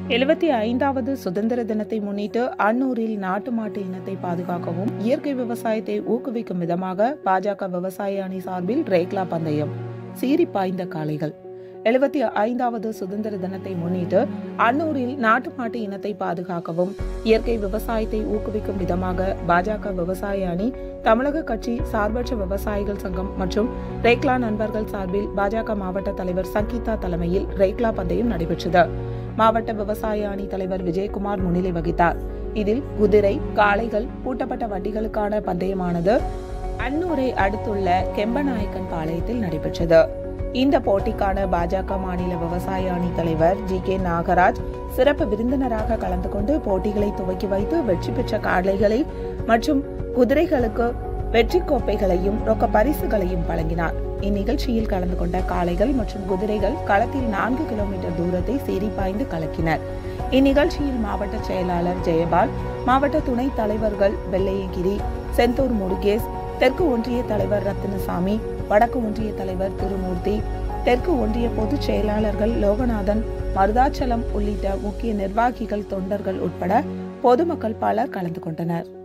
எழுபத்தி ஐந்தாவது சுதந்திர தினத்தை முன்னிட்டு அன்னூரில் நாட்டு மாட்டு இனத்தை பாதுகாக்கவும் இயற்கை விவசாயத்தை ஊக்குவிக்கும் விதமாக பாஜக விவசாய அணி சார்பில் ரேக்லா பந்தயம் சீறி பாய்ந்த காளைகள் எழுபத்தி ஐந்தாவது சுதந்திர தினத்தை முன்னிட்டு அன்னூரில் நாட்டு மாட்டு இனத்தை பாதுகாக்கவும் இயற்கை விவசாயத்தை ஊக்குவிக்கும் விதமாக பாஜக விவசாய அணி தமிழக கட்சி சார்பற்ற விவசாயிகள் சங்கம் மற்றும் ரேக்லா நண்பர்கள் சார்பில் பாஜக மாவட்ட தலைவர் சங்கீதா தலைமையில் ரேக்லா பந்தயம் நடைபெற்றது மாவட்ட விவசாய அணி தலைவர் விஜயகுமார் முன்னிலை வகித்தார் இதில் குதிரை காளைகள் பூட்டப்பட்ட வண்டிகளுக்கான பந்தயமானது அன்னூரை அடுத்துள்ள கெம்பநாயக்கன் பாளையத்தில் நடைபெற்றது இந்த போட்டிக்கான பாஜக மாநில விவசாய அணி தலைவர் ஜி கே நாகராஜ் சிறப்பு விருந்தினராக கலந்து கொண்டு போட்டிகளை துவக்கி வைத்து வெற்றி பெற்ற காளைகளை மற்றும் குதிரைகளுக்கு வெற்றி கோப்பைகளையும் ரொக்க பரிசுகளையும் வழங்கினார் இந்நிகழ்ச்சியில் கலந்து கொண்ட காளைகள் மற்றும் குதிரைகள் களத்தில் நான்கு கிலோமீட்டர் தூரத்தை சீறி பாய்ந்து கலக்கினர் இந்நிகழ்ச்சியில் மாவட்ட செயலாளர் ஜெயபால் மாவட்ட துணைத் தலைவர்கள் வெள்ளையகிரி செந்தூர் முருகேஷ் தெற்கு ஒன்றிய தலைவர் ரத்தினசாமி வடக்கு ஒன்றிய தலைவர் திருமூர்த்தி தெற்கு ஒன்றிய பொதுச் செயலாளர்கள் லோகநாதன் மருதாச்சலம் உள்ளிட்ட முக்கிய நிர்வாகிகள் தொண்டர்கள் உட்பட பொதுமக்கள் பலர் கலந்து கொண்டனர்